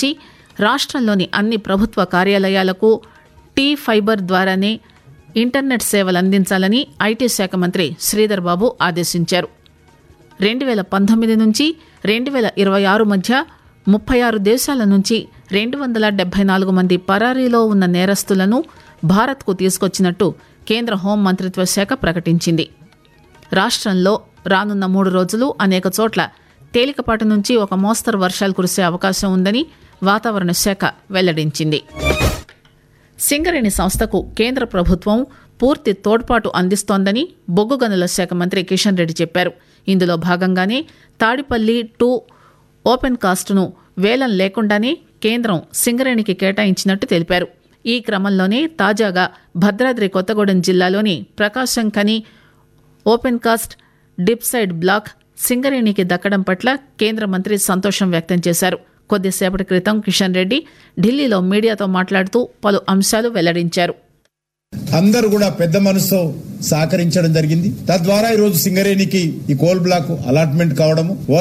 నుంచి రాష్ట్రంలోని అన్ని ప్రభుత్వ కార్యాలయాలకు టీ ఫైబర్ ద్వారానే ఇంటర్నెట్ సేవలు అందించాలని ఐటీ శాఖ మంత్రి శ్రీధర్ బాబు ఆదేశించారు రెండు వేల పంతొమ్మిది నుంచి రెండు వేల ఇరవై ఆరు మధ్య ముప్పై ఆరు దేశాల నుంచి రెండు వందల డెబ్బై నాలుగు మంది పరారీలో ఉన్న నేరస్తులను భారత్కు తీసుకొచ్చినట్టు కేంద్ర హోం మంత్రిత్వ శాఖ ప్రకటించింది రాష్ట్రంలో రానున్న మూడు రోజులు అనేక చోట్ల తేలికపాటి నుంచి ఒక మోస్తరు వర్షాలు కురిసే అవకాశం ఉందని వాతావరణ శాఖ వెల్లడించింది సింగరేణి సంస్థకు కేంద్ర ప్రభుత్వం పూర్తి తోడ్పాటు అందిస్తోందని బొగ్గు గనుల శాఖ మంత్రి కిషన్ రెడ్డి చెప్పారు ఇందులో భాగంగానే తాడిపల్లి టూ ఓపెన్ కాస్ట్ను వేలం లేకుండానే కేంద్రం సింగరేణికి కేటాయించినట్టు తెలిపారు ఈ క్రమంలోనే తాజాగా భద్రాద్రి కొత్తగూడెం జిల్లాలోని Prakasam Khani open cast dip side block సింగరేణికి దక్కడం పట్ల కేంద్ర మంత్రి సంతోషం వ్యక్తం చేశారు కొద్దిసేపటి క్రితం కిషన్ రెడ్డి ఢిల్లీలో మీడియాతో మాట్లాడుతూ పలు అంశాలు వెల్లడించారు అందరూ కూడా పెద్ద మనసుతో సహకరించడం జరిగింది తద్వారా ఈ రోజు సింగరేణికి ఈ కోల్ బ్లాక్ అలాట్మెంట్ కావడము